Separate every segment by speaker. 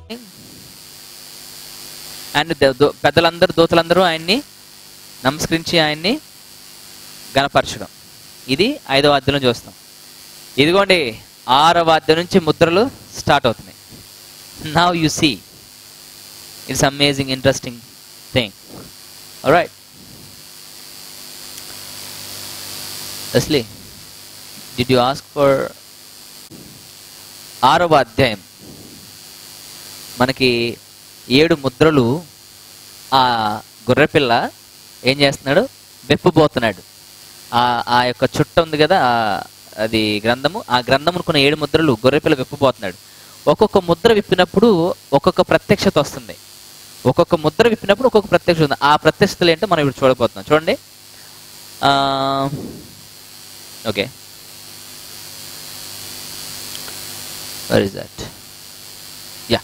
Speaker 1: And పెద్దలందరూ దూతలందరూ ఆయన్ని నమస్కరించి ఆయన్ని గణపరచడం ఇది ఐదవ అధ్యాయం చూస్తాం ఇదిగోండి ఆరవ అధ్యాయం నుంచి ముద్రలు స్టార్ట్ అవుతున్నాయి now you see it's amazing interesting thing right అస్లీ డిడ్ యు ఆస్క్ ఫర్ ఆరవ అధ్యాయం మనకి ఏడు ముద్రలు ఆ గొర్రెపిల్ల ఏం చేస్తున్నాడు వెప్పబోతున్నాడు ఆ ఆ యొక్క చుట్ట ఉంది కదా ఆ అది గ్రంథము ఆ గ్రంథమునుకున్న ఏడు ముద్రలు గొర్రెపిల్ల విప్పబోతున్నాడు ఒక్కొక్క ముద్ర విప్పినప్పుడు ఒక్కొక్క ప్రత్యక్షత వస్తుంది ఒక్కొక్క ముద్ర విప్పినప్పుడు ఒక్కొక్క ప్రత్యక్షత ఉంది ఆ ప్రత్యక్షతలు ఏంటో మనం ఇప్పుడు చూడబోతున్నాం చూడండి okay where is that yeah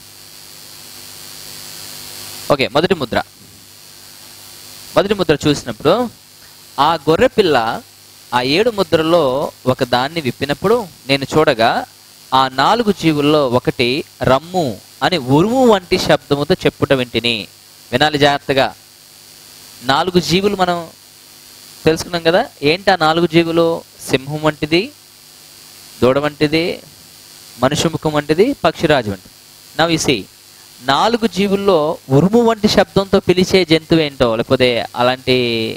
Speaker 1: okay మొదటి ముద్ర మొదటి ముద్ర చూసినప్పుడు ఆ గొర్రె పిల్ల ఆ ఏడు ముద్రలో ఒక దాన్ని విప్పినప్పుడు నేను చూడగా ఆ నాలుగు జీవుల్లో ఒకటి రమ్ము అని ఉరుము వంటి శబ్దముతో చెప్పుట వింటిని వినాలి జాగ్రత్తగా నాలుగు జీవులు మనం తెలుసుకున్నాం కదా ఏంటి ఆ నాలుగు జీవులు సింహం వంటిది దూడ వంటిది మనుష్య ముఖం వంటిది పక్షిరాజు వంటిది నవ్ సి నాలుగు జీవుల్లో ఉరుము వంటి శబ్దంతో పిలిచే జంతువు ఏంటో లేకపోతే అలాంటి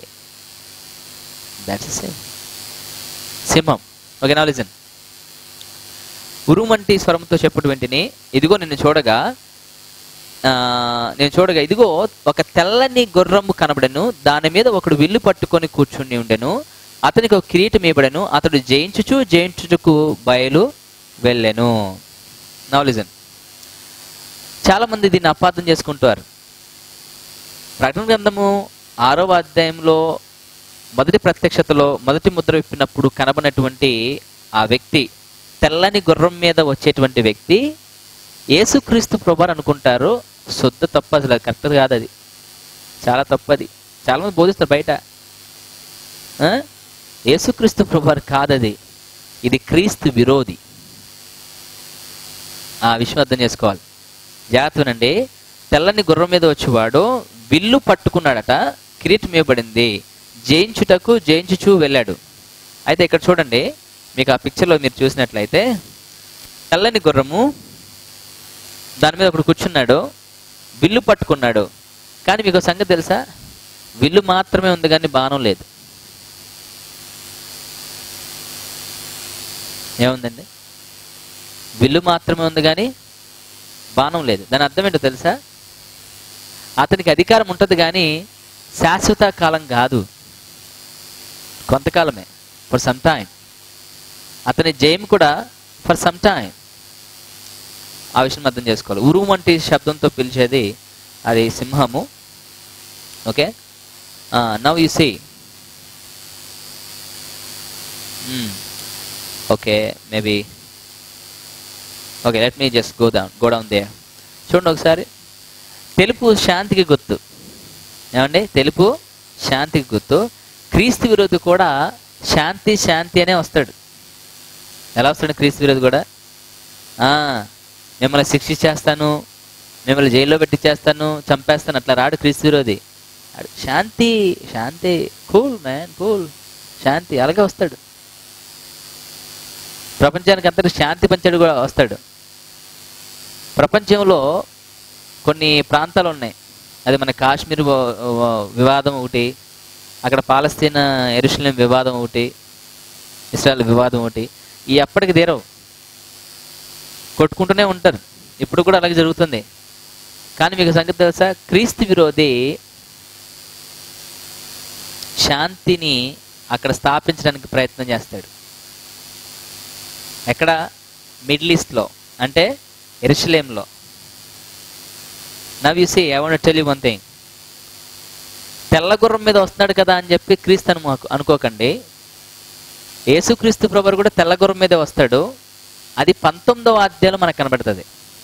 Speaker 1: దట్స్ సింహం ఓకే నా లిజన్ ఉరుము వంటి స్వరంతో చెప్పుడు వెంటనే ఇదిగో నిన్ను చూడగా ఆ, నేను చూడగా ఇదిగో ఒక తెల్లని గుర్రము కనబడెను దాని మీద ఒకడు విల్లు పట్టుకొని కూర్చుని ఉండెను అతనికి ఒక కిరీటం ఇవ్వడను అతడు జయించుచు జయించుటకు బయలు వెళ్ళెను నవ్ లిజన్ చాలా మంది దీన్ని అపార్థం చేసుకుంటారు ప్రకటన గ్రంథము ఆరవ అధ్యాయంలో మొదటి ప్రత్యక్షతలో మొదటి ముద్ర విప్పినప్పుడు కనబడినటువంటి ఆ వ్యక్తి తెల్లని గుర్రం మీద వచ్చేటువంటి వ్యక్తి యేసుక్రీస్తు ప్రభు అనుకుంటారు శుద్ధ తప్పు అసలు అది కరెక్ట్ కాదు అది చాలా తప్పు అది చాలా మంది బోధిస్తారు బయట ఆ? యేసుక్రీస్తు ప్రభు కాదది ఇది క్రీస్తు విరోధి ఆ విషయం అర్థం చేసుకోవాలి జాగ్రత్తనండి తెల్లని గుర్రం మీద వచ్చేవాడు విల్లు పట్టుకున్నాడట కిరీటం ఇవ్వబడింది జయించుటకు జయించుచూ వెళ్ళాడు అయితే ఇక్కడ చూడండి మీకు ఆ పిక్చర్లో మీరు చూసినట్లయితే తెల్లని గుర్రము దాని మీద ఒకడు కూర్చున్నాడు విల్లు పట్టుకున్నాడు కానీ మీకు ఒక సంగతి తెలుసా విల్లు మాత్రమే ఉంది కానీ బాణం లేదు ఏముందండి విల్లు మాత్రమే ఉంది కానీ బాణం లేదు దాని అర్థం ఏంటో తెలుసా అతనికి అధికారం ఉంటుంది కానీ శాశ్వత కాలం కాదు కొంతకాలమే ఫర్ సమ్ టైం అతని జయం కూడా ఫర్ సమ్ టైం ఆ విషయం అర్థం చేసుకోవాలి ఉరుము వంటి శబ్దంతో పిలిచేది అది సింహము okay now you see okay maybe okay let me just go down go down they చూడండి ఒకసారి తెలుపు శాంతికి గుర్తు ఏమండి తెలుపు శాంతికి గుర్తు క్రీస్తు విరోధి కూడా శాంతి శాంతి అనే వస్తాడు ఎలా వస్తాడు క్రీస్తు విరోధి కూడా ఆ, మిమ్మల్ని శిక్షించేస్తాను మిమ్మల్ని జైల్లో పెట్టిచ్చేస్తాను చంపేస్తాను అట్లా రాడు క్రీస్తు విరోధి ఆడు శాంతి శాంతి కూల్ మ్యాన్ కూల్ శాంతి అలాగే వస్తాడు ప్రపంచానికి అంతటి శాంతి పంచాడు కూడా వస్తాడు ప్రపంచంలో కొన్ని ప్రాంతాలు ఉన్నాయి అది మన కాశ్మీర్ వ- వ- వివాదం ఒకటి అక్కడ పాలస్తీనా ఎరుషలేం వివాదం ఒకటి ఇస్రాయల్ వివాదం ఒకటి ఈ అప్పటికి తీరవు కొట్టుకుంటూనే ఉంటారు ఇప్పుడు కూడా అలాగే జరుగుతుంది కానీ మీకు సంగతి తెలుసా క్రీస్తు విరోధి శాంతిని అక్కడ స్థాపించడానికి ప్రయత్నం చేస్తాడు ఎక్కడ మిడిల్ ఈస్ట్లో అంటే ఎరుషలేంలో now you see I want tell you one thing తెల్ల గుర్రం మీద వస్తున్నాడు కదా అని చెప్పి క్రీస్తు అను అనుకోకండి యేసుక్రీస్తు ప్రభు కూడా తెల్ల గుర్రం మీదే వస్తాడు అది పంతొమ్మిదవ అధ్యాయంలో మనకు కనబడుతుంది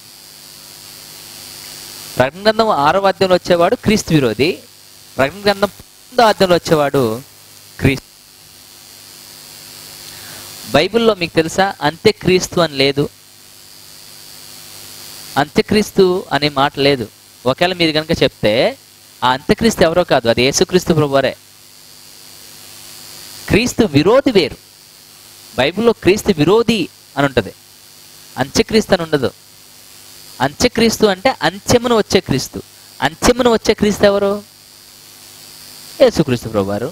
Speaker 1: ప్రకటన గ్రంథం ఆరవ అధ్యాయంలో వచ్చేవాడు క్రీస్తు విరోధి ప్రకటన గ్రంథం పంతొమ్మిదవ అధ్యాయంలో వచ్చేవాడు క్రీస్తు బైబిల్లో మీకు తెలుసా అంత్యక్రీస్తు అని లేదు అంత్యక్రీస్తు అనే మాట లేదు ఒకవేళ మీరు కనుక చెప్తే ఆ అంత్యక్రీస్తు ఎవరో కాదు అది యేసుక్రీస్తు ప్రభువారే క్రీస్తు విరోధి వేరు బైబిల్లో క్రీస్తు విరోధి అని ఉంటుంది అంత్యక్రీస్తు అని ఉండదు అంత్యక్రీస్తు అంటే అంత్యమును వచ్చే క్రీస్తు అంత్యమును వచ్చే క్రీస్తు ఎవరు యేసుక్రీస్తు ప్రభువారు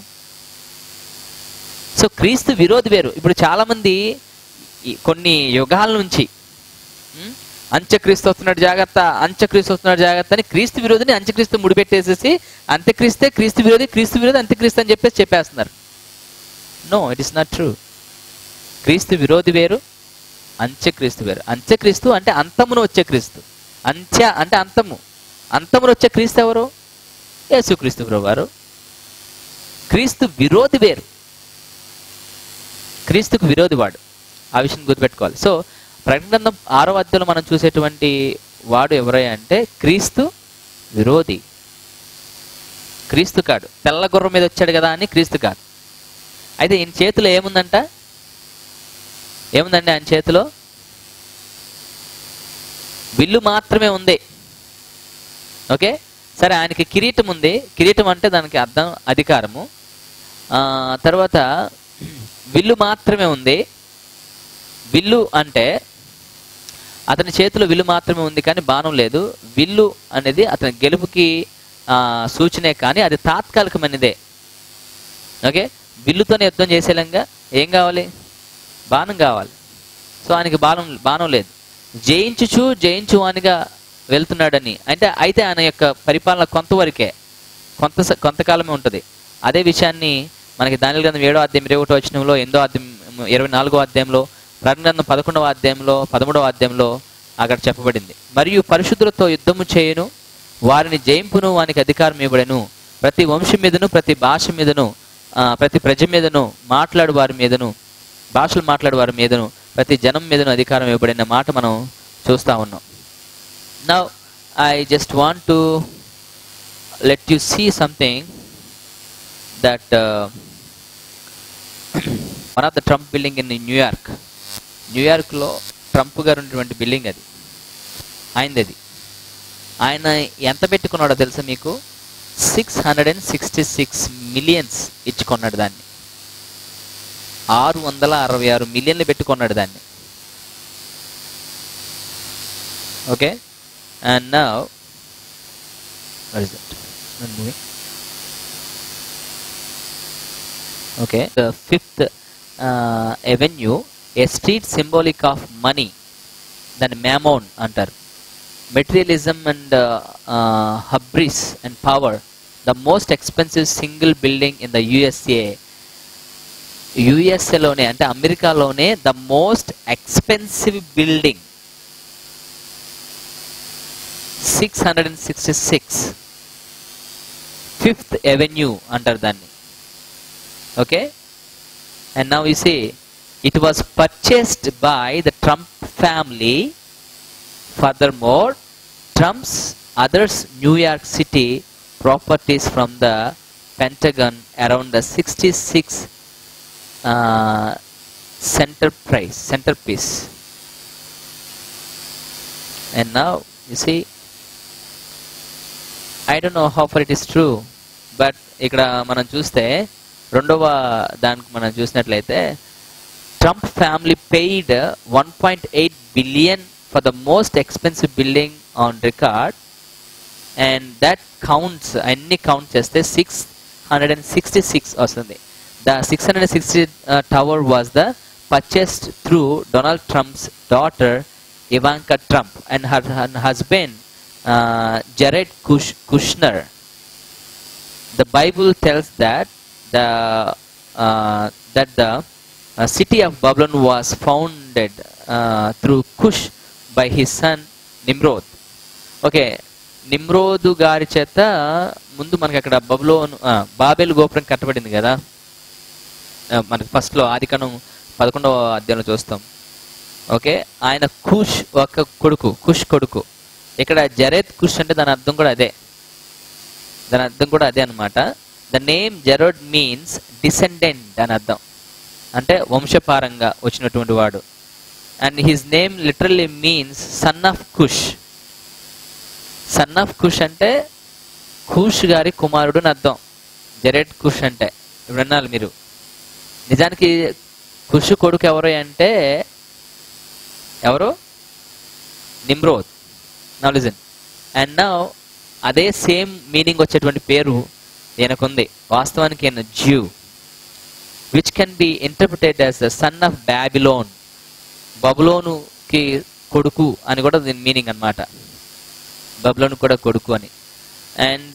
Speaker 1: సో క్రీస్తు విరోధి వేరు ఇప్పుడు చాలా మంది ఈ కొన్ని యుగాల నుంచి ఉం, అంత్యక్రీస్తు వస్తున్నాడు జాగ్రత్త అంత్యక్రీస్తు వస్తున్నాడు జాగ్రత్త అని క్రీస్తు విరోధిని అంత్యక్రీస్తు ముడిపెట్టేసేసి అంత్యక్రీస్తే క్రీస్తు విరోధి క్రీస్తు విరోధి అంత్యక్రీస్తు అని చెప్పేసి చెప్పేస్తున్నారు no it is not true క్రీస్తు విరోధి వేరు అంత్యక్రీస్తు వేరు అంత్యక్రీస్తు అంటే అంతమును వచ్చే క్రీస్తు అంత్య అంటే అంతము అంతమును వచ్చే క్రీస్తు ఎవరు యేసుక్రీస్తు ప్రభువారు క్రీస్తు విరోధి వేరు క్రీస్తుకు విరోధి వాడు ఆ విషయం గుర్తుపెట్టుకోవాలి సో ప్రకటన గ్రంథం ఆరో అధ్యాయంలో మనం చూసేటువంటి వాడు ఎవరై అంటే క్రీస్తు విరోధి క్రీస్తు కాడు తెల్ల గుర్రం మీద వచ్చాడు కదా అని క్రీస్తు కాదు అయితే ఈయన చేతిలో ఏముందంట ఏముందండి ఆయన చేతిలో విల్లు మాత్రమే ఉంది ఓకే సరే ఆయనకి కిరీటం ఉంది కిరీటం అంటే దానికి అర్థం అధికారము ఆ, తర్వాత విల్లు మాత్రమే ఉంది విల్లు అంటే అతని చేతిలో విల్లు మాత్రమే ఉంది కానీ బాణం లేదు విల్లు అనేది అతని గెలుపుకి ఆ, సూచనే కానీ అది తాత్కాలికమైనదే ఓకే విల్లుతోనే యుద్ధం చేసేలంగా ఏం కావాలి బాణం కావాలి సో ఆయనకి బాణం బాణం లేదు జయించుచు జయించు అనిగా వెళ్తున్నాడని అంటే అయితే ఆయన యొక్క పరిపాలన కొంతవరకే కొంత స- కొంతకాలమే ఉంటుంది అదే విషయాన్ని మనకి దాని గ్రంథం ఏడో అధ్యాయం ఇరవై ఒకటో వచనంలో ఎనిమిదో అధ్యాయం ఇరవై నాలుగో అధ్యాయంలో ప్రకటన గ్రంథం పదకొండవ అధ్యాయంలో పదమూడవ అధ్యాయంలో అక్కడ చెప్పబడింది మరియు పరిశుద్ధులతో యుద్ధము చేయును వారిని జయింపును వానికి అధికారం ఇవ్వడను ప్రతి వంశం మీదను ప్రతి భాష మీదను ఆ, ప్రతి ప్రజ మీదను మాట్లాడు వారి మీదను భాషలు మాట్లాడే వారి మీదను ప్రతి జనం మీదను అధికారం ఇవ్వబడిన మాట మనం చూస్తా ఉన్నాం now I just want to let you see something that one of the Trump building in న్యూయార్క్ న్యూయార్క్లో ట్రంప్ గారు ఉన్నటువంటి బిల్డింగ్ అది ఆయనది అది ఆయన ఎంత పెట్టుకున్నాడో తెలుసా మీకు six hundred and sixty six millions ఇచ్చుకున్నాడు దాన్ని ఆరు వందల అరవై ఆరు మిలియన్లు పెట్టుకున్నాడు దాన్ని ఓకే అండ్ నా moving okay the fifth avenue a street symbolic of money దాన్ని మ్యామౌన్ అంటారు materialism and hubris and power the most expensive single building in the USA యుఎస్ఏలోనే అంటే అమెరికాలోనే the most expensive building six hundred and sixty six fifth avenue అంటారు దాన్ని okay and now you see it was purchased by the Trump family Furthermore, Trump's others New York City properties from the Pentagon around the 66 uh, center price centerpiece. And now you see, I don't know how far it is true, but ఇక్కడ మనం చూస్తే రెండవ దానికి మనం చూసినట్లయితే Trump family paid one point eight billion for the most expensive building on record and that counts అన్ని count చేస్తే six hundred and sixty six వస్తుంది the six hundred and sixty tower was the purchased through Donald Trump's daughter Ivanka Trump and her husband Jared Kush Kushner the Bible tells that the uh, that the uh, city of Babylon was founded uh, through Cush by his son Nimrod. Okay Nimrod గారి చేత ముందు మనకి అక్కడ బబులోను ఆ, బాబేలు గోపురం కట్టబడింది కదా ఆ, మనకి ఫస్ట్లో ఆదికనం పదకొండవ అధ్యాయంలో చూస్తాం ఓకే ఆయన కుష్ ఒక కొడుకు కుష్ కొడుకు ఇక్కడ జరేత్ కుష్ అంటే దాని అర్థం కూడా అదే దాని అర్థం కూడా అదే అనమాట the name Jared means descendant అని అర్థం అంటే వంశపారంగా వచ్చినటువంటి వాడు and his name literally means son of Kush son of Kush అంటే కుష్ గారి కుమారుడు అని అర్థం జెరెడ్ కుష్ అంటే ఇప్పుడు అన్నారు మీరు నిజానికి కుష్ కొడుకు ఎవరు అంటే ఎవరు నిమ్రోద్ నవ్ లిజన్ అండ్ నా అదే సేమ్ మీనింగ్ వచ్చేటువంటి పేరు ఈయనకుంది వాస్తవానికి ఈయన Jew which can be interpreted as the son of Babylon బబులోనుకి కొడుకు అని కూడా దీని మీనింగ్ అన్నమాట బబులోను కూడా కొడుకు అని and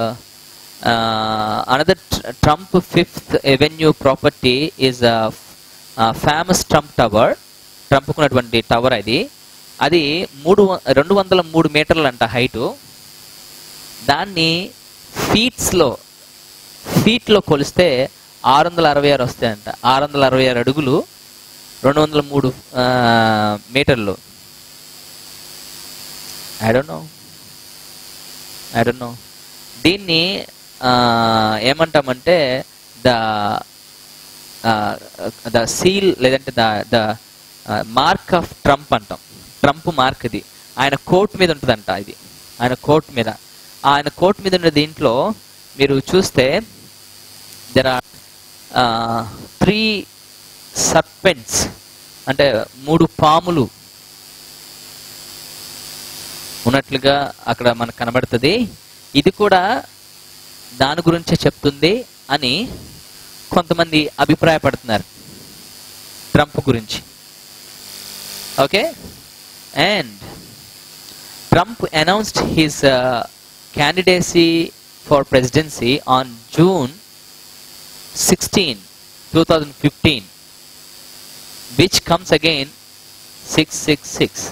Speaker 1: another Trump fifth avenue property is famous Trump tower Trump ఉన్నటువంటి టవర్ అది అది మూడు వ- రెండు వందల మూడు మీటర్లు అంట హైటు దాన్ని ఫీట్స్లో ఫీట్లో కొలిస్తే ఆరు వందల అరవై ఆరు వస్తాయంట ఆరు వందల అరవై ఆరు అడుగులు రెండు వందల మూడు ఆ, మీటర్లు I don't know I don't know దీన్ని ఆ, ఏమంటామంటే ద ద సీల్ లేదంటే the the mark of Trump అంటాం ట్రంప్ మార్క్ ఇది ఆయన కోట్ మీద ఉంటుందంట ఇది ఆయన కోట్ మీద ఆయన కోట్ మీద ఉన్న దీంట్లో మీరు చూస్తే దెర్ ఆర్ త్రీ సర్పెంట్స్ అంటే మూడు పాములు ఉన్నట్లుగా అక్కడ మనకు కనబడుతుంది ఇది కూడా దాని గురించే చెప్తుంది అని కొంతమంది అభిప్రాయపడుతున్నారు ట్రంప్ గురించి okay and Trump announced his candidacy for presidency on June 16, 2015, which comes again 666.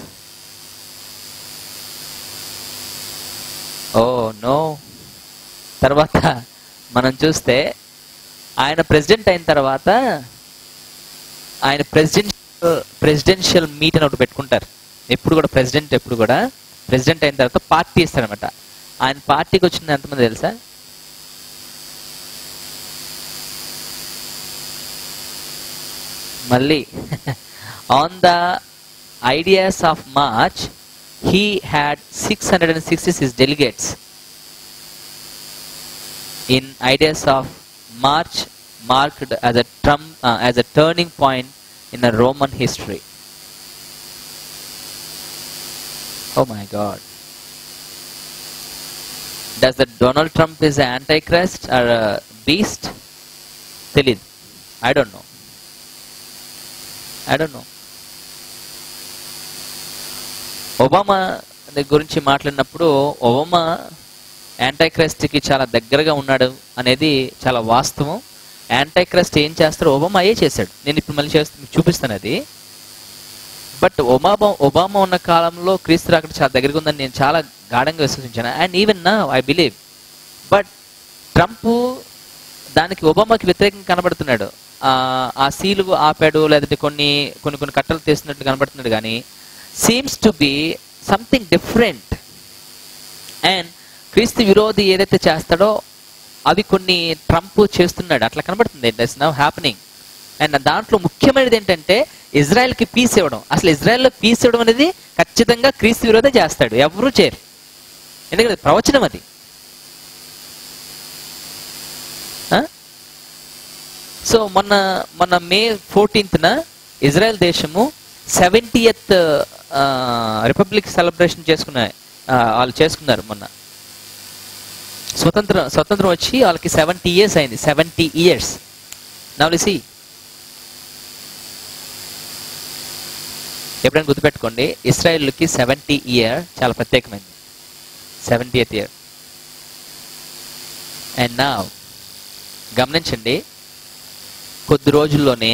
Speaker 1: Oh no తర్వాత మనం చూస్తే ఆయన ప్రెసిడెంట్ అయిన తర్వాత ఆయన ప్రెసిడెంట్ ప్రెసిడెన్షియల్ మీట్ అని ఒకటి పెట్టుకుంటారు ఎప్పుడు కూడా ప్రెసిడెంట్ ఎప్పుడు కూడా ప్రెసిడెంట్ అయిన తర్వాత పార్టీ ఇస్తారనమాట ఆయన పార్టీకి వచ్చింది ఎంతమంది తెలుసా మళ్ళీ on the ideas of March he had six hundred and sixty six delegates in ideas of March marked as a Trump uh, as a turning point in the Roman history. Oh my God! Does the Donald Trump is an antichrist or a beast? తెలీదు I don't know. I don't know. Obama గురించి మాట్లాడినప్పుడు Obama యాంటైక్రైస్ట్కి చాలా దగ్గరగా ఉన్నాడు అనేది చాలా వాస్తవం యాంటైక్రైస్ట్ ఏం చేస్తాడో ఒబామా అయ్యే చేశాడు నేను ఇప్పుడు మళ్ళీ చేస్తూ మీకు చూపిస్తాను అది బట్ ఒబామా ఒబామా ఉన్న కాలంలో క్రీస్తు అక్కడ చాలా దగ్గరగా ఉందని నేను చాలా గాఢంగా విశ్వసించాను అండ్ ఈవెన్ నా ఐ బిలీవ్ బట్ ట్రంప్ దానికి ఒబామాకి వ్యతిరేకంగా కనబడుతున్నాడు ఆ, ఆ సీలు ఆపాడు లేదంటే కొన్ని కొన్ని కొన్ని కట్టలు తీస్తున్నట్టు కనబడుతున్నాడు కానీ seems to be something different and క్రీస్తు విరోధి ఏదైతే చేస్తాడో అవి కొన్ని ట్రంప్ చేస్తున్నాడు అట్లా కనబడుతుంది దట్స్ నవ్ హ్యాపెనింగ్ అండ్ దాంట్లో ముఖ్యమైనది ఏంటంటే ఇజ్రాయెల్కి పీస్ ఇవ్వడం అసలు ఇజ్రాయెల్లో పీస్ ఇవ్వడం అనేది ఖచ్చితంగా క్రీస్తు విరోధం చేస్తాడు ఎవరు చేయరు ఎందుకంటే అది ప్రవచనం అది సో మొన్న మొన్న మే ఫోర్టీన్త్న ఇజ్రాయెల్ దేశము సెవెంటీయత్ రిపబ్లిక్ సెలబ్రేషన్ చేసుకున్న ఆ, వాళ్ళు చేసుకున్నారు మొన్న స్వతంత్రం స్వతంత్రం వచ్చి వాళ్ళకి సెవెంటీ ఇయర్స్ అయింది సెవెంటీ ఇయర్స్ నవలిసి ఎప్పుడైనా గుర్తుపెట్టుకోండి ఇస్రాయేల్కి సెవెంటీ ఇయర్ చాలా ప్రత్యేకమైంది సెవెంటీయత్ ఇయర్ అండ్ నా గమనించండి కొద్ది రోజుల్లోనే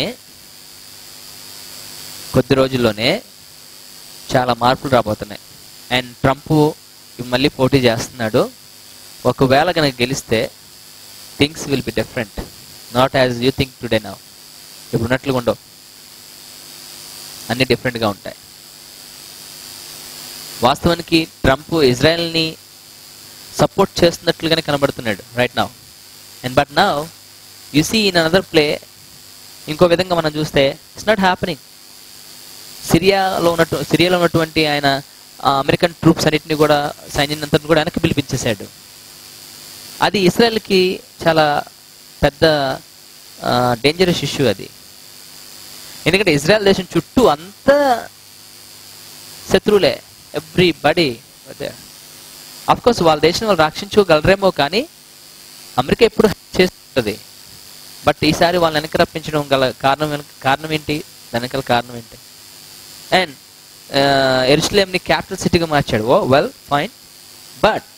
Speaker 1: కొద్ది రోజుల్లోనే చాలా మార్పులు రాబోతున్నాయి అండ్ ట్రంప్ మళ్ళీ పోటీ చేస్తున్నాడు ఒకవేళ కనుక గెలిస్తే things will be different not as you think today now ఇప్పుడు ఉన్నట్లుగా ఉండవు అన్ని డిఫరెంట్గా ఉంటాయి వాస్తవానికి ట్రంప్ ఇజ్రాయెల్ని సపోర్ట్ చేస్తున్నట్లుగానే కనబడుతున్నాడు right now and but now you see in another play ఇంకో విధంగా మనం చూస్తే ఇట్స్ నాట్ హ్యాపెనింగ్ సిరియాలో ఉన్నట్టు సిరియాలో ఉన్నటువంటి ఆయన ఆ అమెరికన్ ట్రూప్స్ అన్నిటిని కూడా సైన్యాన్ని కూడా వెనక్కి పిలిపించేశాడు అది ఇస్రాయల్కి చాలా పెద్ద డేంజరస్ ఇష్యూ అది ఎందుకంటే ఇజ్రాయెల్ దేశం చుట్టూ అంతా శత్రువులే ఎవ్రీ బడీ అఫ్ కోర్స్ వాళ్ళ దేశం వాళ్ళు రక్షించుకోగలరేమో కానీ అమెరికా ఎప్పుడు చేస్తుంది బట్ ఈసారి వాళ్ళని వెనక్కి రప్పించడం గల కారణం వెనక కారణం ఏంటి దాని వెనకాల కారణం ఏంటి అండ్ ఎరుసలేంని క్యాపిటల్ సిటీగా మార్చాడు ఓ వెల్ ఫైన్ బట్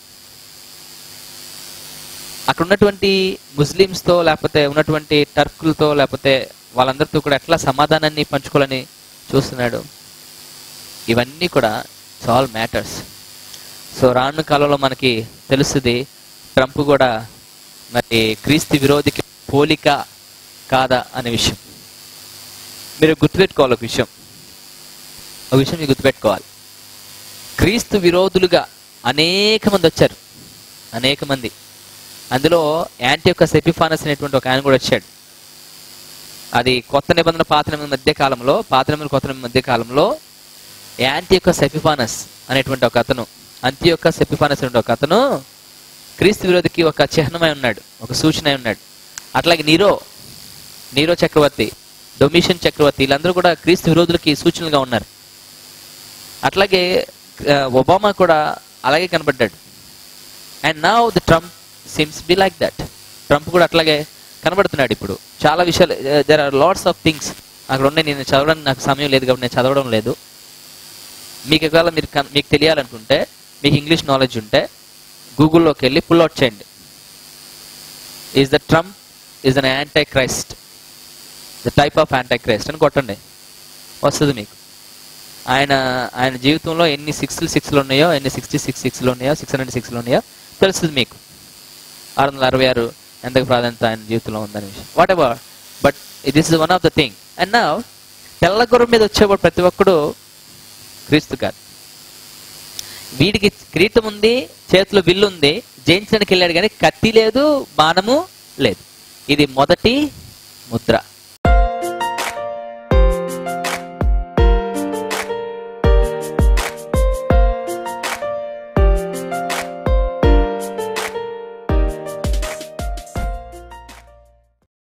Speaker 1: అక్కడ ఉన్నటువంటి ముస్లిమ్స్తో లేకపోతే ఉన్నటువంటి టర్కులతో లేకపోతే వాళ్ళందరితో కూడా ఎట్లా సమాధానాన్ని పంచుకోవాలని చూస్తున్నాడు ఇవన్నీ కూడా ఆల్ మ్యాటర్స్ సో రాను కాలంలో మనకి తెలుస్తుంది ట్రంప్ కూడా మరి క్రీస్తు విరోధికి పోలిక కాదా అనే విషయం మీరు గుర్తుపెట్టుకోవాలి ఒక విషయం ఒక విషయం మీరు గుర్తుపెట్టుకోవాలి క్రీస్తు విరోధులుగా అనేక మంది వచ్చారు అనేక మంది అందులో యాంటీ యొక్క సెపిఫానస్ అనేటువంటి ఒక ఆయన కూడా వచ్చాడు అది కొత్త నిబంధన పాత నిబంధన మధ్య కాలంలో పాత నిబంధన కొత్త నిబంధన మధ్య కాలంలో యాంటీ యొక్క సెపిఫానస్ అనేటువంటి ఒక అతను అంత్య యొక్క సెపిఫానస్ అనేటువంటి ఒక అతను క్రీస్తు విరోధికి ఒక చిహ్నమై ఉన్నాడు ఒక సూచన అయి ఉన్నాడు అట్లాగే నీరో నీరో చక్రవర్తి డొమిషన్ చక్రవర్తి వీళ్ళందరూ కూడా క్రీస్తు విరోధులకి సూచనలుగా ఉన్నారు అట్లాగే ఆ, ఒబామా కూడా అలాగే కనబడ్డాడు and now the Trump seems be like that Trump కూడా అట్లాగే కనబడుతున్నాడు ఇప్పుడు చాలా విషయాలు there are lots of things అక్కడ ఉన్నాయి నేను చదవడానికి నాకు సమయం లేదు కాబట్టి నేను చదవడం లేదు మీకు ఒకవేళ మీరు కన్- మీకు తెలియాలనుకుంటే మీకు ఇంగ్లీష్ నాలెడ్జ్ ఉంటే గూగుల్లోకి వెళ్ళి పుల్ అవుట్ చేయండి is the Trump is an antichrist the type of antichrist అని కొట్టండి వస్తుంది మీకు ఆయన ఆయన జీవితంలో ఎన్ని సిక్స్లు సిక్స్లు ఉన్నాయో ఎన్ని సిక్స్టీ సిక్స్ సిక్స్లు ఉన్నాయో సిక్స్ హండ్రెడ్ సిక్స్లు ఉన్నాయో తెలుస్తుంది మీకు ఆరు వందల అరవై ఆరు ఎంతకు ప్రాధాన్యత ఆయన జీవితంలో ఉందనే విషయం whatever but this is one of the thing and నా తెల్ల గుర్రం మీద వచ్చేవాడు ప్రతి ఒక్కడు క్రీస్తు కాదు వీడికి కిరీటం ఉంది చేతిలో విల్లు ఉంది జయించడానికి వెళ్ళాడు కానీ కత్తి లేదు బాణము లేదు ఇది మొదటి ముద్ర